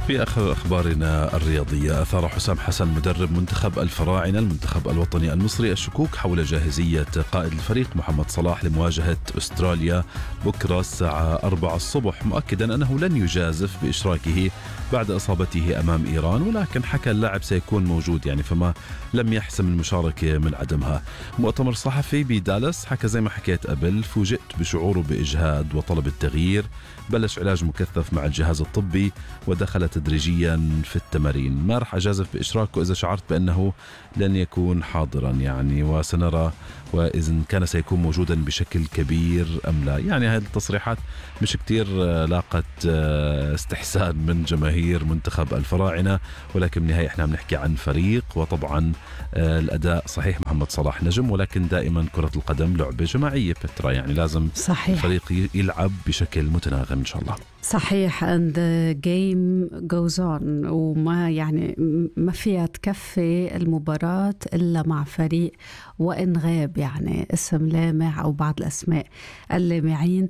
في اخر اخبارنا الرياضيه اثار حسام حسن مدرب منتخب الفراعنه المنتخب الوطني المصري الشكوك حول جاهزيه قائد الفريق محمد صلاح لمواجهه استراليا بكره الساعه 4 الصبح مؤكدا انه لن يجازف باشراكه بعد اصابته امام ايران ولكن حكى اللاعب سيكون موجود يعني فما لم يحسم المشاركه من عدمها مؤتمر صحفي بدالاس حكى زي ما حكيت قبل فوجئت بشعوره باجهاد وطلب التغيير بلش علاج مكثف مع الجهاز الطبي ودخل تدريجيا في التمارين ما رح أجازف بإشراكه إذا شعرت بأنه لن يكون حاضرا يعني وسنرى وإذا كان سيكون موجودا بشكل كبير أم لا يعني هذه التصريحات مش كتير لاقت استحسان من جماهير منتخب الفراعنة ولكن بالنهاية احنا عم نحكي عن فريق وطبعا الأداء صحيح محمد صلاح نجم ولكن دائما كرة القدم لعبة جماعية بترا يعني لازم صحيح. الفريق يلعب بشكل متناغم إن شاء الله صحيح and the game goes on وما يعني ما فيها تكفي المباراة إلا مع فريق وإن غاب يعني اسم لامع أو بعض الأسماء اللامعين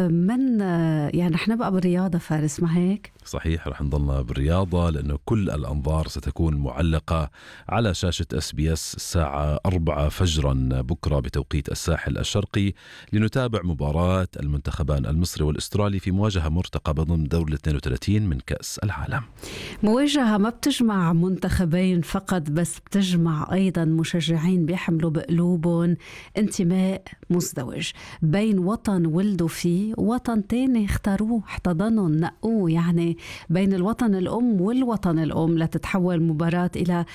من يعني رح نبقى بالرياضة فارس ما هيك؟ صحيح رح نضلنا بالرياضة لأنه كل الأنظار ستكون معلقة على شاشة اس بي اس الساعة 4 فجرا بكرة بتوقيت الساحل الشرقي لنتابع مباراة المنتخبان المصري والأسترالي في مواجهة مرتقبة ضمن دور 32 من كأس العالم مواجهة ما بتجمع منتخبين فقط بس بتجمع أيضا مشجعين بيحملوا بقلوبهم انتماء مزدوج بين وطن ولدوا فيه ووطن تاني اختاروه احتضنوا نقوه يعني بين الوطن الأم والوطن الأم لتتحول مباراة إلى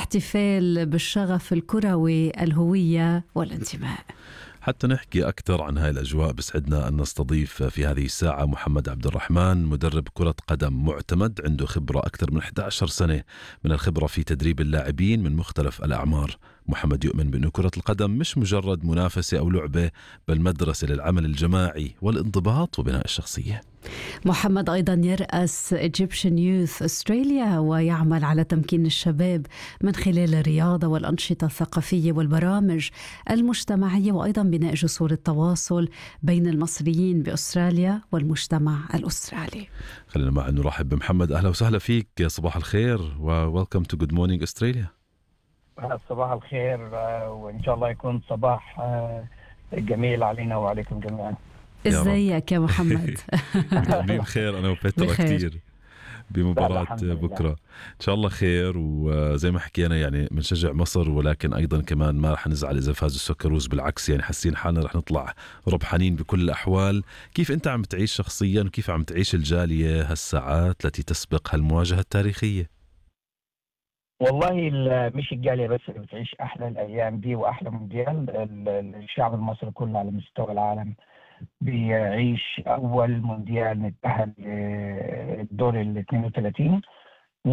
احتفال بالشغف الكروي الهوية والانتماء حتى نحكي أكثر عن هاي الأجواء بسعدنا أن نستضيف في هذه الساعة محمد عبد الرحمن مدرب كرة قدم معتمد عنده خبرة أكثر من 11 سنة من الخبرة في تدريب اللاعبين من مختلف الأعمار محمد يؤمن بأن كرة القدم مش مجرد منافسة أو لعبة بل مدرسة للعمل الجماعي والانضباط وبناء الشخصية محمد أيضا يرأس Egyptian Youth Australia ويعمل على تمكين الشباب من خلال الرياضة والأنشطة الثقافية والبرامج المجتمعية وأيضا بناء جسور التواصل بين المصريين بأستراليا والمجتمع الأسترالي خلينا معا نرحب بمحمد أهلا وسهلا فيك صباح الخير وويلكم تو جود مورنينج أستراليا صباح الخير وإن شاء الله يكون صباح جميل علينا وعليكم جميعا ازيك يا محمد طيبين بخير انا وبيترا كثير بمباراة بكرة إن شاء الله خير وزي ما حكينا يعني بنشجع مصر ولكن أيضا كمان ما رح نزعل إذا فازوا السكروز بالعكس يعني حاسين حالنا رح نطلع ربحانين بكل الأحوال كيف أنت عم تعيش شخصيا وكيف عم تعيش الجالية هالساعات التي تسبق هالمواجهة التاريخية والله مش الجاليه بس اللي بتعيش احلى الايام دي واحلى مونديال الشعب المصري كله على مستوى العالم بيعيش اول مونديال نتاهل الدور ال 32 و...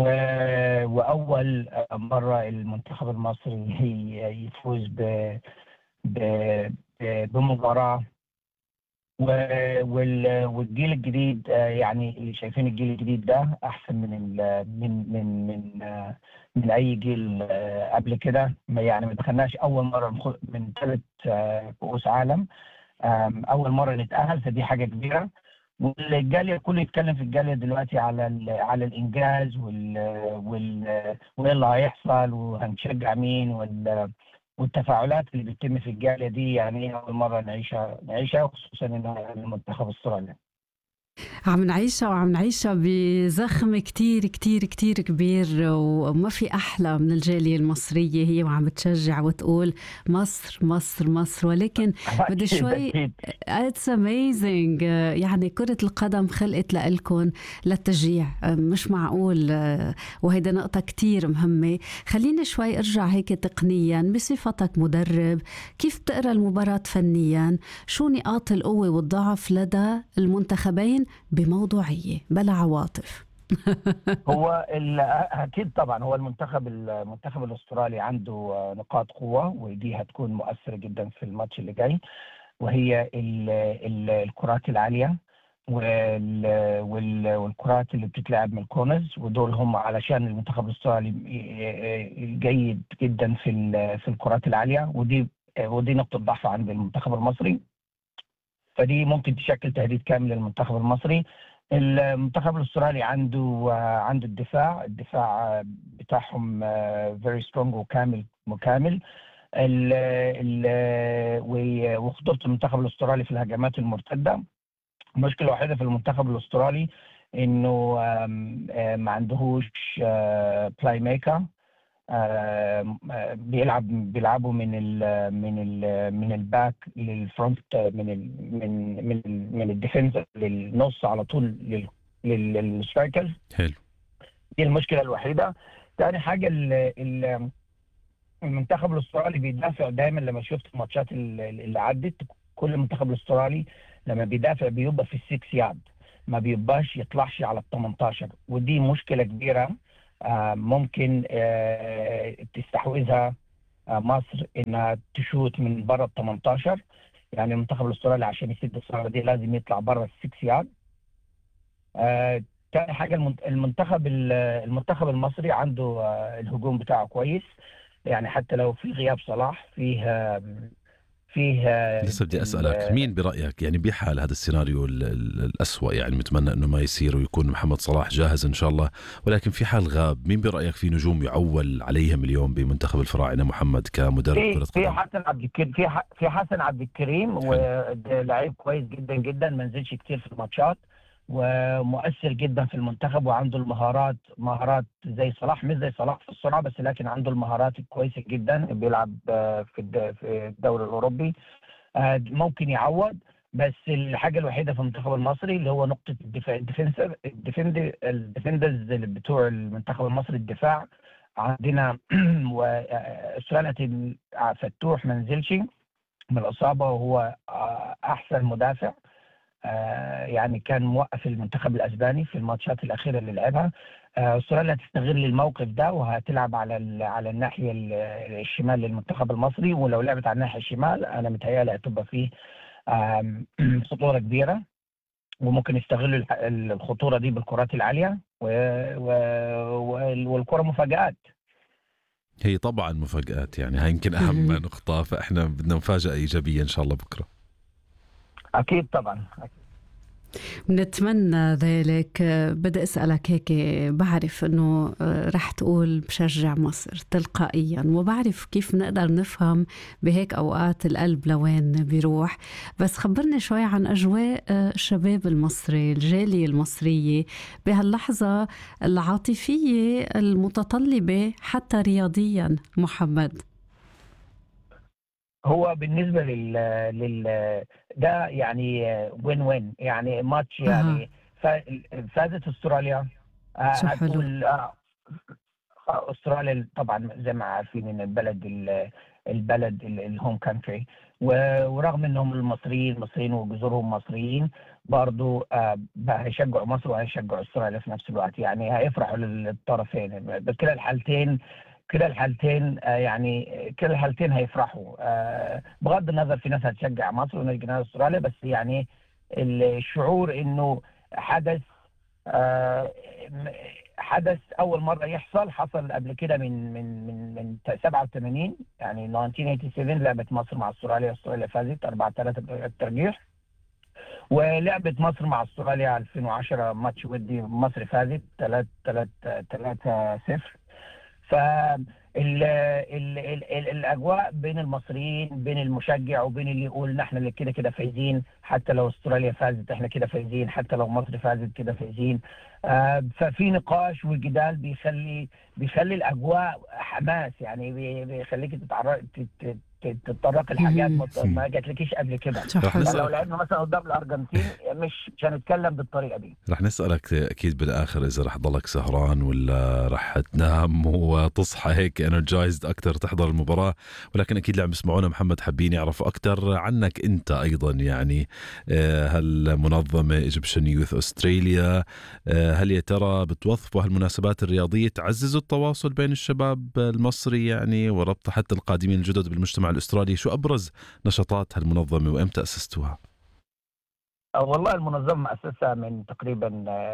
واول مره المنتخب المصري هي يفوز ب... ب... بمباراه و... وال... والجيل الجديد يعني اللي شايفين الجيل الجديد ده احسن من ال... من من من من اي جيل قبل كده يعني ما دخلناش اول مره من ثلاث كؤوس عالم اول مره نتاهل فدي حاجه كبيره والجاليه كله يتكلم في الجاليه دلوقتي على على الانجاز وال وال وايه اللي هيحصل وهنشجع مين وال والتفاعلات اللي بتتم في الجاليه دي يعني اول مره نعيشها نعيشها خصوصا انها المنتخب استراليا عم نعيشها وعم نعيشها بزخم كتير كتير كتير كبير وما في أحلى من الجالية المصرية هي وعم تشجع وتقول مصر مصر مصر ولكن بدي شوي اتس اميزنج يعني كرة القدم خلقت لإلكم للتشجيع مش معقول وهيدا نقطة كتير مهمة خليني شوي ارجع هيك تقنيا بصفتك مدرب كيف بتقرا المباراة فنيا شو نقاط القوة والضعف لدى المنتخبين بموضوعيه بلا عواطف هو اكيد طبعا هو المنتخب المنتخب الاسترالي عنده نقاط قوه ودي هتكون مؤثره جدا في الماتش اللي جاي وهي ال ال الكرات العاليه والكرات اللي بتتلعب من الكورنرز ودول هم علشان المنتخب الاسترالي جيد جدا في في الكرات العاليه ودي ودي نقطه ضعف عند المنتخب المصري فدي ممكن تشكل تهديد كامل للمنتخب المصري المنتخب الاسترالي عنده عنده الدفاع الدفاع بتاعهم فيري سترونج وكامل مكامل ال ال وخطوره المنتخب الاسترالي في الهجمات المرتده المشكله الوحيده في المنتخب الاسترالي انه ما عندهوش بلاي ميكر بيلعب بيلعبوا من ال من ال من الباك للفرونت من ال من من من الديفنس للنص على طول للسترايكرز حلو دي المشكله الوحيده ثاني حاجه ال المنتخب الاسترالي بيدافع دايما لما شفت الماتشات اللي عدت كل المنتخب الاسترالي لما بيدافع بيبقى في السكس يارد ما بيبقاش يطلعش على ال 18 ودي مشكله كبيره ممكن تستحوذها مصر انها تشوت من بره ال 18 يعني المنتخب الاسترالي عشان يسد الثغره دي لازم يطلع بره السكس يارد ثاني حاجه المنتخب المنتخب المصري عنده الهجوم بتاعه كويس يعني حتى لو في غياب صلاح فيه فيه لسه بدي اسالك مين برايك يعني بحال هذا السيناريو الأسوأ يعني متمنى انه ما يصير ويكون محمد صلاح جاهز ان شاء الله ولكن في حال غاب مين برايك في نجوم يعول عليهم اليوم بمنتخب الفراعنه محمد كمدرب كره قدم في حسن عبد الكريم في في حسن عبد الكريم ولاعيب كويس جدا جدا ما نزلش كتير في الماتشات ومؤثر جدا في المنتخب وعنده المهارات مهارات زي صلاح مش زي صلاح في السرعه بس لكن عنده المهارات الكويسه جدا بيلعب في في الدوري الاوروبي ممكن يعوض بس الحاجه الوحيده في المنتخب المصري اللي هو نقطه الدفاع الديفنسر الديفندرز بتوع المنتخب المصري الدفاع عندنا سنة فتوح ما نزلش من الاصابه وهو احسن مدافع يعني كان موقف المنتخب الاسباني في الماتشات الاخيره اللي لعبها استراليا هتستغل الموقف ده وهتلعب على على الناحيه الشمال للمنتخب المصري ولو لعبت على الناحيه الشمال انا متهيألي هتبقى فيه خطوره كبيره وممكن يستغلوا الخطوره دي بالكرات العاليه والكره مفاجات هي طبعا مفاجات يعني هاي يمكن اهم نقطه فاحنا بدنا مفاجاه ايجابيه ان شاء الله بكره اكيد طبعا أكيد. بنتمنى ذلك بدي اسالك هيك بعرف انه رح تقول بشجع مصر تلقائيا وبعرف كيف نقدر نفهم بهيك اوقات القلب لوين بيروح بس خبرني شوي عن اجواء الشباب المصري الجاليه المصريه بهاللحظه العاطفيه المتطلبه حتى رياضيا محمد هو بالنسبه لل لل ده يعني وين وين يعني ماتش يعني فازت استراليا هتقول استراليا طبعا زي ما عارفين ان البلد البلد الهوم كانتري ورغم انهم المصريين المصريين وجذورهم مصريين برضه هيشجعوا مصر وهيشجعوا استراليا في نفس الوقت يعني هيفرحوا للطرفين بكلا الحالتين كلا الحالتين يعني كلا الحالتين هيفرحوا بغض النظر في ناس هتشجع مصر وناس هتشجع استراليا بس يعني الشعور انه حدث حدث اول مره يحصل حصل قبل كده من من من من 87 يعني 1987 لعبت مصر مع استراليا استراليا فازت 4 3 الترجيح ولعبت مصر مع استراليا 2010 ماتش ودي مصر فازت 3 3 3 0 ف ال ال ال ال الاجواء بين المصريين بين المشجع وبين اللي يقول نحن اللي كده كده فايزين حتى لو استراليا فازت احنا كده فايزين حتى لو مصر فازت كده فايزين آه ففي نقاش وجدال بيخلي بيخلي الاجواء حماس يعني بيخليك تتعرض تتطرق لحاجات ما جاتلكيش قبل كده لو لعبنا مثلا قدام الارجنتين مش مش هنتكلم بالطريقه دي رح نسالك اكيد بالاخر اذا رح تضلك سهران ولا رح تنام وتصحى هيك انرجايزد اكثر تحضر المباراه ولكن اكيد اللي عم يسمعونا محمد حابين يعرفوا اكثر عنك انت ايضا يعني هالمنظمه ايجيبشن يوث استراليا هل يا ترى بتوظفوا هالمناسبات الرياضيه تعززوا التواصل بين الشباب المصري يعني وربط حتى القادمين الجدد بالمجتمع الاسترالي شو ابرز نشاطات هالمنظمه وامتى اسستوها؟ والله المنظمه اسسها من تقريبا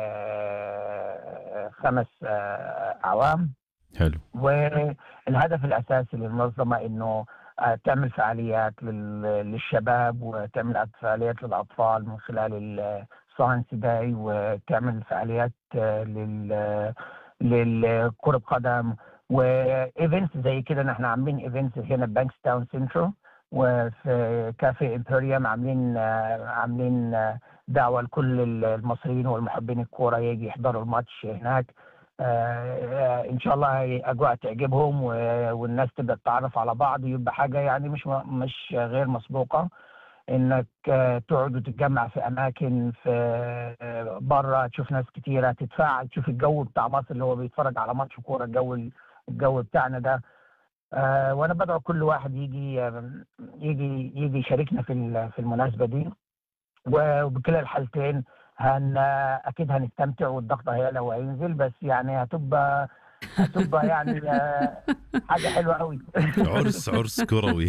خمس اعوام حلو والهدف الاساسي للمنظمه انه تعمل فعاليات للشباب وتعمل فعاليات للاطفال من خلال صهن سباعي وتعمل فعاليات آه، لل للكرة قدم وايفنتس زي كده احنا عاملين ايفنتس هنا بانكس تاون سنترال وفي كافي امبريوم عاملين آه، عاملين آه، دعوه لكل المصريين والمحبين الكوره يجي يحضروا الماتش هناك آه، ان شاء الله اجواء تعجبهم والناس تبدا تتعرف على بعض يبقى حاجه يعني مش مش غير مسبوقه انك تقعد وتتجمع في اماكن في بره تشوف ناس كتيره تتفاعل تشوف الجو بتاع مصر اللي هو بيتفرج على ماتش كوره الجو الجو بتاعنا ده آه وانا بدعو كل واحد يجي يجي يجي يشاركنا في في المناسبه دي وبكلا الحالتين هن اكيد هنستمتع والضغط هيعلى وهينزل بس يعني هتبقى هتبقى يعني آه، حاجه حلوه قوي عرس عرس كروي